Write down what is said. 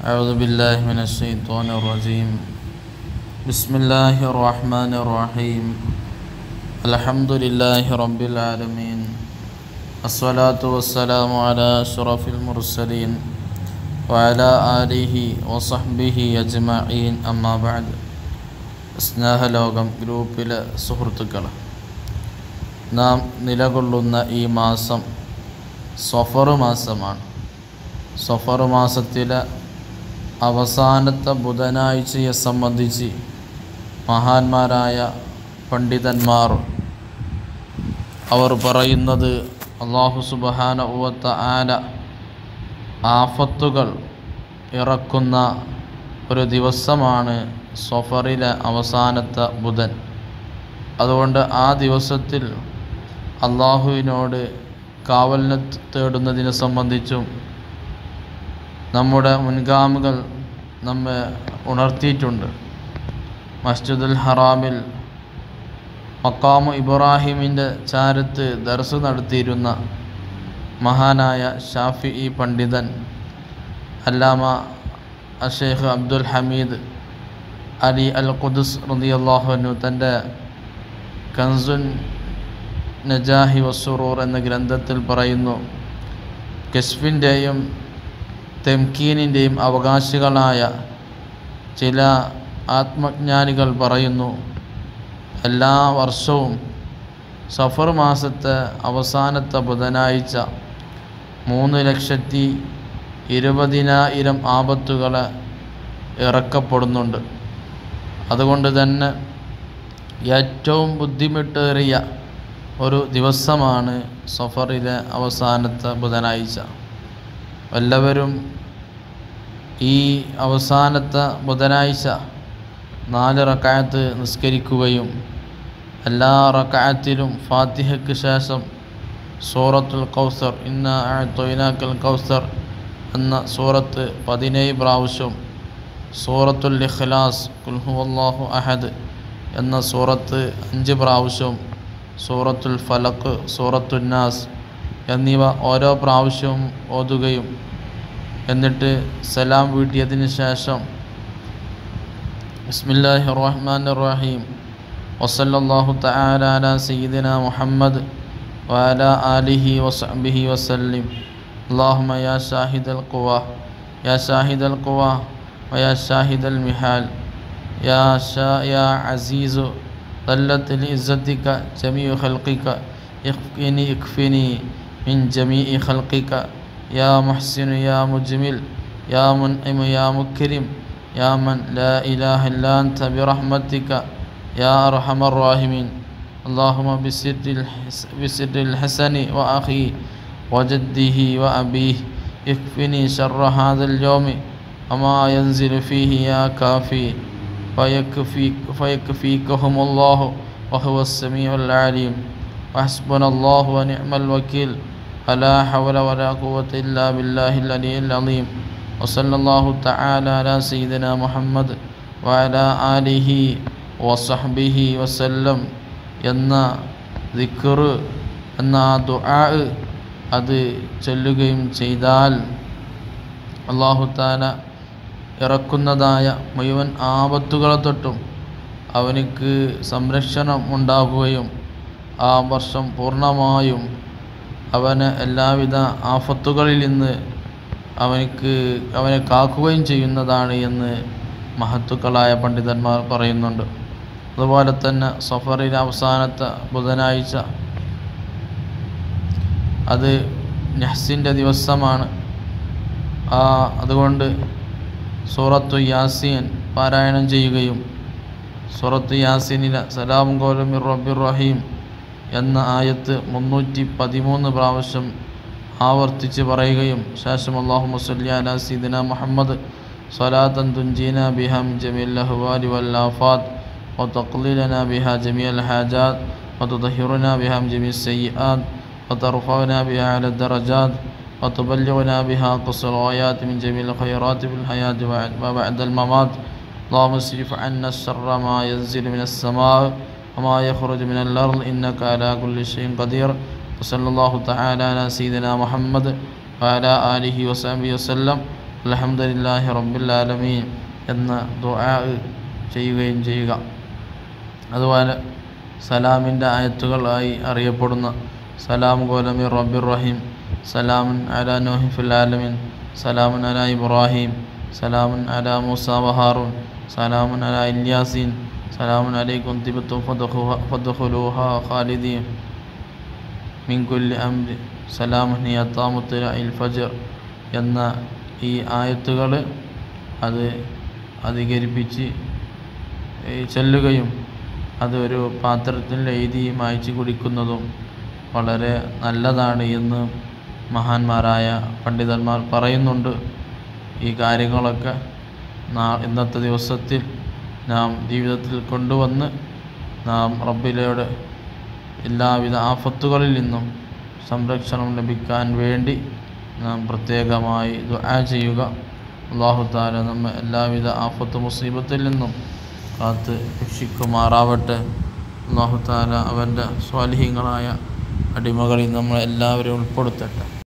أعوذ بالله من الشيطان الرجيم بسم الله الرحمن الرحيم الحمد لله رب العالمين الصلاة والسلام على أشرف المرسلين وعلى آله وصحبه أجمعين أما بعد സ്നേഹലോകം ഗ്രൂപ്പിലെ സുഹൃത്തുക്കൾ നാം നിലകൊള്ളുന്ന ഈ മാസം സഫർ മാസമാണ് സഫർ മാസത്തിലെ അവസാനത്തെ ബുധനാഴ്ചയെ സംബന്ധിച്ച് മഹാന്മാരായ പണ്ഡിതന്മാർ അവർ പറയുന്നത് അള്ളാഹു സുബഹാന ഉവത്ത ആല ആഫത്തുകൾ ഇറക്കുന്ന ഒരു ദിവസമാണ് സഫറിലെ അവസാനത്തെ ബുധൻ അതുകൊണ്ട് ആ ദിവസത്തിൽ അള്ളാഹുവിനോട് കാവലിനെ തേടുന്നതിനെ സംബന്ധിച്ചും നമ്മുടെ മുൻഗാമികൾ നമ്മെ ഉണർത്തിയിട്ടുണ്ട് മസ്ജിദുൽ ഹറാമിൽ മക്കാമു ഇബ്രാഹിമിൻ്റെ ചാരത്ത് ദർസ് നടത്തിയിരുന്ന മഹാനായ ഷാഫി ഇ പണ്ഡിതൻ അല്ലാമ അഷേഖ് അബ്ദുൽ ഹമീദ് അലി അൽ ഖുദുസ് റളിയല്ലാഹുവിനു തൻ്റെ കൻസുൻ നജാഹി വസുറൂർ എന്ന ഗ്രന്ഥത്തിൽ പറയുന്നു കശ്ഫിൻ്റെയും തെംകീനിൻ്റെയും അവകാശികളായ ചില ആത്മജ്ഞാനികൾ പറയുന്നു എല്ലാ വർഷവും സഫർ മാസത്തെ അവസാനത്തെ ബുധനാഴ്ച മൂന്ന് ലക്ഷത്തി ഇരുപതിനായിരം ആപത്തുകൾ ഇറക്കപ്പെടുന്നുണ്ട് അതുകൊണ്ട് തന്നെ ഏറ്റവും ബുദ്ധിമുട്ടേറിയ ഒരു ദിവസമാണ് സഫറിലെ അവസാനത്തെ ബുധനാഴ്ച എല്ലാവരും ഈ അവസാനത്തെ ബുധനാഴ്ച നാല് റക്കായത്ത് നിസ്കരിക്കുകയും എല്ലാ റക്കായത്തിലും ഫാത്തിഹയ്ക്ക് ശേഷം സൂറത്തുൽ കൗസർ ഇന്ന തൊയ്നാക്കൽ കൗസർ എന്ന സൂറത്ത് പതിനേഴ് പ്രാവശ്യം സൂറത്തുൽ ഇഖ്ലാസ് കുൽഹു അള്ളാഹു അഹദ് എന്ന സൂറത്ത് അഞ്ച് പ്രാവശ്യം സൂറത്തുൽ ഫലക്ക് സൂറത്തുന്നാസ് എന്നിവ ഓരോ പ്രാവശ്യവും ഓതുകയും എന്നിട്ട് സലാം വീട്ടിയതിന് ശേഷം ബിസ്മില്ലാഹി റഹ്മാൻ റഹീം വസല്ലല്ലാഹു തആല അലാ സയ്യിദിന മുഹമ്മദ് وعلى آله وصحبه وسلم اللهم يا شاهد القوى يا شاهد القوى ويا شاهد المحال يا شا يا عزيز ظلت لعزتك جميع خلقك اكفني اكفني من جميع خلقك يا محسن يا مجمل يا منعم يا مكرم يا من لا إله إلا أنت برحمتك يا أرحم الراحمين اللهم بسر بسر الحسن وأخيه وجده وأبيه اكفني شر هذا اليوم وما ينزل فيه يا كافي فيكفيك فيكفيكهم الله وهو السميع العليم وحسبنا الله ونعم الوكيل فلا حول ولا قوة إلا بالله العلي العظيم وصلى الله تعالى على سيدنا محمد وعلى آله وصحبه وسلم എന്ന ദിക്കർ എന്ന ആ ദുആ അത് ചൊല്ലുകയും ചെയ്താൽ അള്ളാഹുത്താല ഇറക്കുന്നതായ മുഴുവൻ ആപത്തുകളെ തൊട്ടും അവനിക്ക് സംരക്ഷണം ഉണ്ടാകുകയും ആ വർഷം പൂർണ്ണമായും അവന് എല്ലാവിധ ആഫത്തുകളിൽ നിന്ന് അവനിക്ക് അവനെ കാക്കുകയും ചെയ്യുന്നതാണ് എന്ന് മഹത്തുക്കളായ പണ്ഡിതന്മാർ പറയുന്നുണ്ട് അതുപോലെ തന്നെ സഫറിലെ അവസാനത്തെ ബുധനാഴ്ച അത് നഹ്സിൻ്റെ ദിവസമാണ് ആ അതുകൊണ്ട് സൂറത്തു യാസീൻ പാരായണം ചെയ്യുകയും സൂറത്ത് യാസീനിലെ സലാം കോലമിർ റബ്ബിർ റഹീം എന്ന ആയത്ത് മുന്നൂറ്റി പതിമൂന്ന് പ്രാവശ്യം ആവർത്തിച്ച് പറയുകയും ശേഷം അള്ളാഹു മുസല്ലി അല സീദിന മുഹമ്മദ് സ്വലാത്തൻ തുഞ്ചീന ബിഹം ജമീൽ അഹ്വാലി വല്ലാഫാത്ത് وتقللنا بها جميع الحاجات وتطهرنا بها من جميع السيئات وترفعنا بها على الدرجات وتبلغنا بها قصر الغايات من جميع الخيرات في الحياة وبعد الممات اللهم اصرف عنا الشر ما ينزل من السماء وما يخرج من الأرض إنك على كل شيء قدير وصلى الله تعالى على سيدنا محمد وعلى آله وصحبه وسلم അലഹമുല്ലാഹി റബ്ബുല്ലാലമീൻ എന്ന ദുആ ചെയ്യുകയും ചെയ്യുക അതുപോലെ സലാമിൻ്റെ ആയത്തുകളായി അറിയപ്പെടുന്ന സലാം ഗോലമി റബ്ബിർ റഹീം സലാമുൻ അല നോഹി ഫിൽ ആലമീൻ സലാമുൻ അല ഇബ്രാഹിം സലാമുൻ അല മൂസ വഹാറൂൻ സലാമുൻ അല ഇല്യാസീൻ സലാമുൻ അലൈക്കും തിബത്തും ഫദ്ഖുലൂഹ ഖാലിദീൻ മിൻ കുല്ലി അംരി സലാമുൻ യത്താമുത്തല ഇൽ ഫജർ എന്ന ഈ ആയത്തുകൾ അത് അധികരിപ്പിച്ച് ഈ ചെല്ലുകയും അത് ഒരു പാത്രത്തിൽ എഴുതി മായ്ച്ച് കുടിക്കുന്നതും വളരെ നല്ലതാണ് എന്ന് മഹാന്മാരായ പണ്ഡിതന്മാർ പറയുന്നുണ്ട് ഈ കാര്യങ്ങളൊക്കെ നാ ഇന്നത്തെ ദിവസത്തിൽ നാം ജീവിതത്തിൽ കൊണ്ടുവന്ന് നാം റബ്ബിലയോട് എല്ലാവിധ ആഫത്തുകളിൽ നിന്നും സംരക്ഷണം ലഭിക്കാൻ വേണ്ടി നാം പ്രത്യേകമായി ദുആ ചെയ്യുക അള്ളാഹു താല നമ്മെ എല്ലാവിധ ആഫത്ത് മുസീബത്തിൽ നിന്നും കാത്ത് രക്ഷിക്കുമാറാവട്ടെ അള്ളാഹു താല അവൻ്റെ സ്വാലിഹ്യങ്ങളായ അടിമകളിൽ നമ്മളെ എല്ലാവരെയും ഉൾപ്പെടുത്തട്ടെ